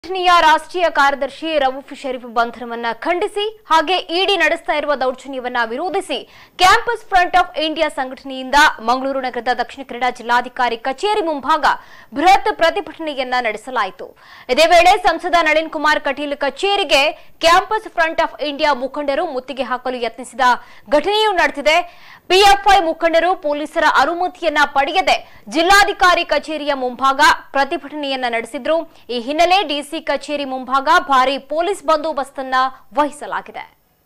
ಸಂಘಟನೆಯ ರಾಷ್ಟ್ರೀಯ ಕಾರ್ಯದರ್ಶಿ ರವೂಫ್ ಶರೀಫ್ ಬಂಧನವನ್ನ ಖಂಡಿಸಿ ಹಾಗೆ ಇಡಿ ನಡೆಸ್ತಾ ಇರುವ ದೌರ್ಜನ್ಯವನ್ನ ವಿರೋಧಿಸಿ ಕ್ಯಾಂಪಸ್ ಫ್ರಂಟ್ ಆಫ್ ಇಂಡಿಯಾ ಸಂಘಟನೆಯಿಂದ ಮಂಗಳೂರು ನಗರದ ದಕ್ಷಿಣ ಕನ್ನಡ ಜಿಲ್ಲಾಧಿಕಾರಿ ಕಚೇರಿ ಮುಂಭಾಗ ಬೃಹತ್ ಪ್ರತಿಭಟನೆಯನ್ನ ನಡೆಸಲಾಯಿತು ಇದೇ ವೇಳೆ ಸಂಸದ ನಳಿನ್ ಕುಮಾರ್ ಕಟೀಲ್ ಕಚೇರಿಗೆ ಕ್ಯಾಂಪಸ್ ಫ್ರಂಟ್ ಆಫ್ ಇಂಡಿಯಾ ಮುಖಂಡರು ಮುತ್ತಿಗೆ ಹಾಕಲು ಯತ್ನಿಸಿದ ಘಟನೆಯೂ ನಡೆದಿದೆ ಪಿಎಫ್ಐ ಮುಖಂಡರು ಪೊಲೀಸರ ಅನುಮತಿಯನ್ನ ಪಡೆಯದೆ ಜಿಲ್ಲಾಧಿಕಾರಿ ಕಚೇರಿಯ ಮುಂಭಾಗ ಪ್ರತಿಭಟನೆಯನ್ನ ನಡೆಸಿದ್ರು ಈ ಹಿನ್ನೆಲೆ ಡಿಸಿ ಕಚೇರಿ ಮುಂಭಾಗ ಭಾರಿ ಪೊಲೀಸ್ ಬಂದೋಬಸ್ತನ್ನ ವಹಿಸಲಾಗಿದೆ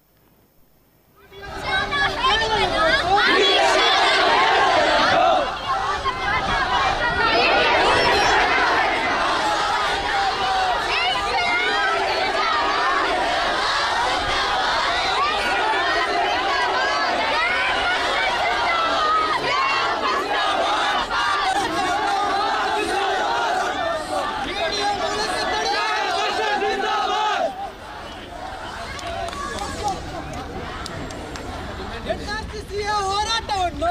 ಎನ್ಆರ್ಸಿಸಿಯ ಹೋರಾಟವನ್ನು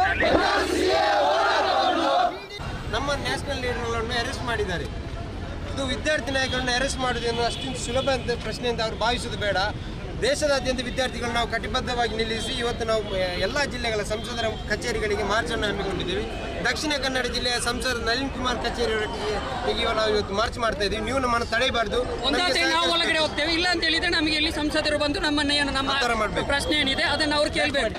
ನಮ್ಮ ನ್ಯಾಷನಲ್ ಲೀಡರ್ಗಳನ್ನು ಅರೆಸ್ಟ್ ಮಾಡಿದ್ದಾರೆ ಇದು ವಿದ್ಯಾರ್ಥಿ ನಾಯಕರನ್ನು ಅರೆಸ್ಟ್ ಮಾಡುವುದನ್ನು ಅಷ್ಟು ಸುಲಭ ಅಂತ ಪ್ರಶ್ನೆ ಅಂತ ಅವರು ಭಾವಿಸುವುದು ಬೇಡ ದೇಶದಾದ್ಯಂತ ವಿದ್ಯಾರ್ಥಿಗಳು ನಾವು ಕಟಿಬದ್ಧವಾಗಿ ನಿಲ್ಲಿಸಿ ಇವತ್ತು ನಾವು ಎಲ್ಲ ಜಿಲ್ಲೆಗಳ ಸಂಸದರ ಕಚೇರಿಗಳಿಗೆ ಮಾರ್ಚನ್ನು ಹಮ್ಮಿಕೊಂಡಿದ್ದೇವೆ ದಕ್ಷಿಣ ಕನ್ನಡ ಜಿಲ್ಲೆಯ ಸಂಸದ ನಳಿನ್ ಕುಮಾರ್ ಕಚೇರಿಯವರೊಟ್ಟಿಗೆ ಈಗ ನಾವು ಇವತ್ತು ಮಾರ್ಚ್ ಮಾಡ್ತಾ ಇದ್ದೀವಿ ನೀವು ನಮ್ಮನ್ನು ತಡೆಯಬಾರ್ದು ಒಂದಾದ್ರೆ ನಮಗೆ ನಾವು ಸಹಕರಿಸಬೇಕು. ಒಳಗಡೆ ಹೋಗ್ತೇವೆ ಇಲ್ಲ ಅಂತ ಹೇಳಿದ್ರೆ ನಮಗೆ ಇಲ್ಲಿ ಸಂಸದರು ಬಂದು ನಮ್ಮನ್ನ ಏನು ಆ ಥರ ನಮ್ಮ ಮಾಡ್ಬೇಕು. ಪ್ರಶ್ನೆ ಏನಿದೆ ಅದನ್ನು ಅವ್ರು ಕೇಳಬೇಕು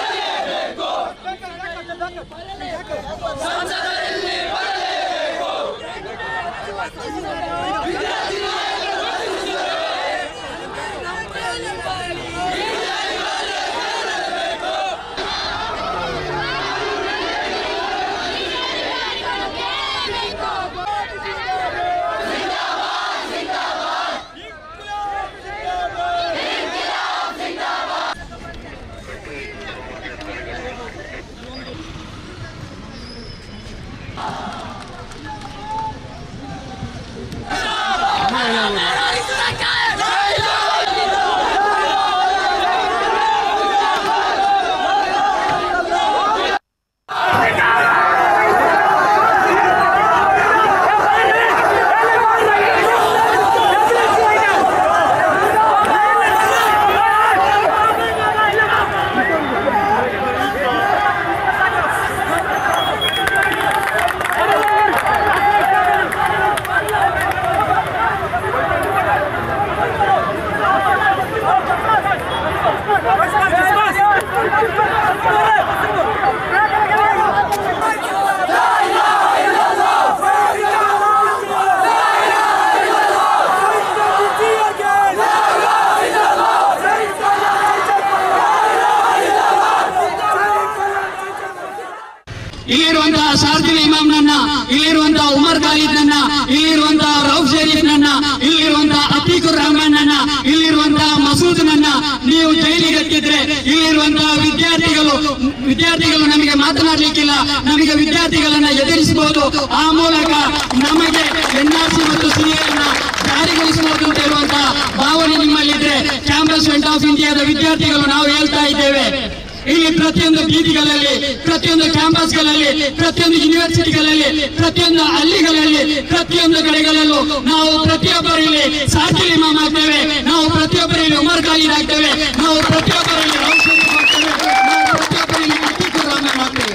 ಇಲ್ಲಿರುವಂತಹ ಶಾರ್ದಿಲ್ ಇಮಾಮ್ನನ್ನ ಇಲ್ಲಿರುವಂತಹ ಉಮರ್ ಖಾಲಿದ್ನನ್ನ ಇಲ್ಲಿರುವಂತಹ ರೌಫ್ ಶರೀಫ್ನನ್ನ ಇಲ್ಲಿರುವಂತಹ ಅತೀಕುರ್ ರಹಮಾನ್ನನ್ನ ಇಲ್ಲಿರುವಂತಹ ಮಸೂದ್ನನ್ನ ನೀವು ಜೈಲಿಗೆ ಹತ್ತಿದ್ರೆ ಇಲ್ಲಿರುವಂತಹ ವಿದ್ಯಾರ್ಥಿಗಳು ವಿದ್ಯಾರ್ಥಿಗಳು ನಮಗೆ ಮಾತನಾಡಲಿಕ್ಕಿಲ್ಲ ನಮಗೆ ವಿದ್ಯಾರ್ಥಿಗಳನ್ನ ಎದುರಿಸಬಹುದು ಆ ಮೂಲಕ ನಮಗೆ ಎನ್ಆರ್ಸಿ ಮತ್ತು ಸಿಎನ್ನ ಜಾರಿಗೊಳಿಸಬಹುದು ಅಂತ ಹೇಳುವಂತಹ ಭಾವನೆ ನಿಮ್ಮಲ್ಲಿದ್ರೆ ಕ್ಯಾಂಪಸ್ ಫ್ರಂಟ್ ಆಫ್ ಇಂಡಿಯಾದ ವಿದ್ಯಾರ್ಥಿಗಳು ನಾವು ಹೇಳ್ತಾ ಇದ್ದೇವೆ ಇಲ್ಲಿ ಪ್ರತಿಯೊಂದು ಬೀದಿಗಳಲ್ಲಿ ಪ್ರತಿಯೊಂದು ಕ್ಯಾಂಪಸ್ಗಳಲ್ಲಿ ಪ್ರತಿಯೊಂದು ಯೂನಿವರ್ಸಿಟಿಗಳಲ್ಲಿ ಪ್ರತಿಯೊಂದು ಹಳ್ಳಿಗಳಲ್ಲಿ ಪ್ರತಿಯೊಂದು ಕಡೆಗಳಲ್ಲೂ ನಾವು ಪ್ರತಿಯೊಬ್ಬರಲ್ಲಿ ಸಾಕಿಲ್ ಇಮಾಮ್ ಆಗ್ತೇವೆ ನಾವು ಪ್ರತಿಯೊಬ್ಬರಲ್ಲಿ ಉಮರ್ ಖಾಲಿದ್ ಆಗ್ತೇವೆ ನಾವು ಪ್ರತಿಯೊಬ್ಬರಲ್ಲಿ ರೌಫ್ ಶರೀಫ್ ಆಗ್ತೇವೆ ನಾವು ಪ್ರತಿಯೊಬ್ಬರಲ್ಲಿ ಅತೀಕುರ್ ರಹಮಾನ್ ಆಗ್ತೇವೆ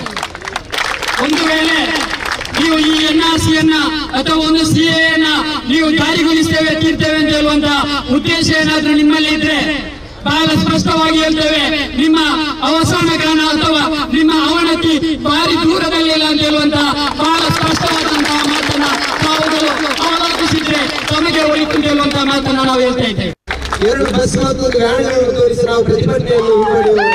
ಒಂದು ವೇಳೆ ನೀವು ಈ ಎನ್ಆರ್ಸಿಯನ್ನ ಅಥವಾ ಒಂದು ಸಿಎನ ನೀವು ಜಾರಿಗೊಳಿಸ್ತೇವೆ ತೀರ್ತೇವೆ ಅಂತ ಹೇಳುವಂತ ಉದ್ದೇಶ ಏನಾದ್ರೂ ನಿಮ್ಮಲ್ಲಿ ಇದ್ರೆ ಬಹಳ ಸ್ಪಷ್ಟವಾಗಿ ಹೇಳ್ತೇವೆ ನಿಮ್ಮ ಅವಸಾನಗಾನ ಅಥವಾ ನಿಮ್ಮ ಅವನತಿ ಭಾರಿ ದೂರದಲ್ಲಿಲ್ಲ ಅಂತ ಹೇಳುವಂತ ಬಹಳ ಸ್ಪಷ್ಟವಾದಂತಹ ಮಾತನ್ನ ತಾವುಗಳು ಅವಲೋಕಿಸಿದ್ರೆ ತಮಗೆ ಒಳಿತು ಅಂತ ಹೇಳುವಂತಹ ಮಾತನ್ನ ನಾವು ಹೇಳ್ತಾ ಇದ್ದೇವೆ ಎರಡು ಬಸ್ ಮತ್ತು ಒಂದು ವ್ಯಾನ್ಗಳನ್ನು ತೋರಿಸಿ ನಾವು ಪ್ರತಿಭಟನೆಯನ್ನು ಹಿಂಪಡೆಯುವುದು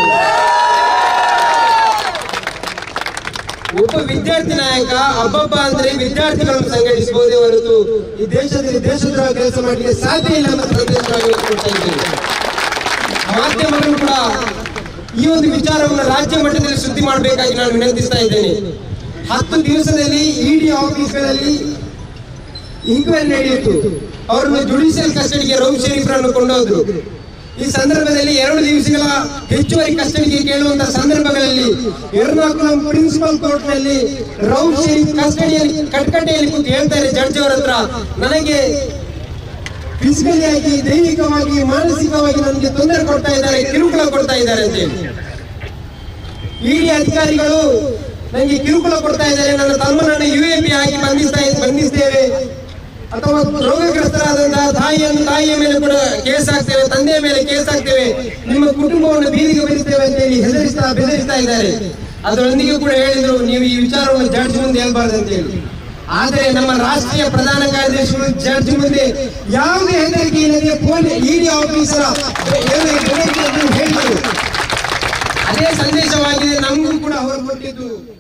ಒಬ್ಬ ವಿದ್ಯಾರ್ಥಿ ನಾಯಕ ಹಬ್ಬಬ್ಬ ಅಂದ್ರೆ ವಿದ್ಯಾರ್ಥಿಗಳನ್ನು ಸಂಘಟಿಸಬಹುದೇ ಹೊರತು ಈ ದೇಶದಲ್ಲಿ ದೇಶದ್ರೋಹ ಕೆಲಸ ಮಾಡಲಿಕ್ಕೆ ಸಾಧ್ಯ ಇಲ್ಲ ಅಂತ ಸಂದೇಶವಾಗಿ ಕೊಡ್ತಾ ಇದ್ದೇವೆ ಮಾಧ್ಯಮಗಳು ಕೂಡ ಈ ಒಂದು ವಿಚಾರವನ್ನು ರಾಜ್ಯ ಮಟ್ಟದಲ್ಲಿ ಸುದ್ದಿ ಮಾಡಬೇಕಾಗಿ ನಾನು ವಿನಂತಿಸ್ತಾ ಇದ್ದೇನೆ ಹತ್ತು ದಿವಸದಲ್ಲಿ ಇಡಿ ಆಫೀಸ್ಗಳಲ್ಲಿ ಇನ್ಕ್ವೈರಿ ನಡೆಯಿತು ಅವರನ್ನು ಜುಡಿಷಿಯಲ್ ಕಸ್ಟಡಿಗೆ ರೌಫ್ ಶರೀಫ್ರನ್ನು ಕೊಂಡೋದ್ರು ಈ ಸಂದರ್ಭದಲ್ಲಿ ಎರಡು ದಿವಸಗಳ ಹೆಚ್ಚುವರಿ ಕಸ್ಟಡಿಗೆ ಕೇಳುವಂತಹ ಸಂದರ್ಭಗಳಲ್ಲಿ ಎರ್ನಾಕುಲಂ ಪ್ರಿನ್ಸಿಪಲ್ ಕೋರ್ಟ್ ನಲ್ಲಿ ರೌಫ್ ಶರೀಫ್ ಕಸ್ಟಡಿಯಲ್ಲಿ ಕಟ್ಕಟೆಯಲ್ಲಿ ಕೂತು ಹೇಳ್ತಾರೆ ಜಡ್ಜ್ ಅವರ ಹತ್ರ ನನಗೆ ಫಿಸಿಕಲಿ ಆಗಿ ದೈಹಿಕವಾಗಿ ಮಾನಸಿಕವಾಗಿ ನನಗೆ ತೊಂದರೆ ಕೊಡ್ತಾ ಇದ್ದಾರೆ ಕಿರುಕುಳ ಕೊಡ್ತಾ ಇದ್ದಾರೆ ಅಂತೇಳಿ ಇಡಿ ಅಧಿಕಾರಿಗಳು ನನಗೆ ಕಿರುಕುಳ ಕೊಡ್ತಾ ಇದ್ದಾರೆ ನನ್ನ ತಮ್ಮನನ್ನು ಯು ಎ ಪಿ ಹಾಕಿ ಬಂಧಿಸ್ತಾ ಬಂಧಿಸ್ತೇವೆ ಅಥವಾ ರೋಗಗ್ರಸ್ತರಾದಂತಹ ತಾಯಿಯನ್ನು ತಾಯಿಯ ಮೇಲೆ ಕೂಡ ಕೇಸ್ ಹಾಕ್ತೇವೆ ತಂದೆಯ ಮೇಲೆ ಕೇಸ್ ಹಾಕ್ತೇವೆ ನಿಮ್ಮ ಕುಟುಂಬವನ್ನು ಬೀದಿಗೆ ಬರೀತೇವೆ ಅಂತೇಳಿ ಹೆದರಿಸ್ತಾ ಬೆದರಿಸ್ತಾ ಇದ್ದಾರೆ ಅದರೊಂದಿಗೆ ಕೂಡ ಹೇಳಿದ್ರು ನೀವು ಈ ವಿಚಾರವನ್ನು ಜಡ್ಜ್ ಮುಂದೆ ಹೇಳ್ಬಾರ್ದು ಅಂತೇಳಿ ಆದರೆ ನಮ್ಮ ರಾಷ್ಟ್ರೀಯ ಪ್ರಧಾನ ಕಾರ್ಯದರ್ಶಿಗಳು ಜಡ್ಜ್ ಮುಂದೆ ಯಾವುದೇ ಹೆದರಿಕೆ ಇಲ್ಲದೆ ಪೊಲೀಸ್ ಇಡಿ ಆಫೀಸರ ಹೇಳಿದರು ಅದೇ ಸಂದೇಶವಾಗಿದೆ ನಮಗೂ ಕೂಡ ಅವರು ಕೊಟ್ಟಿದ್ದು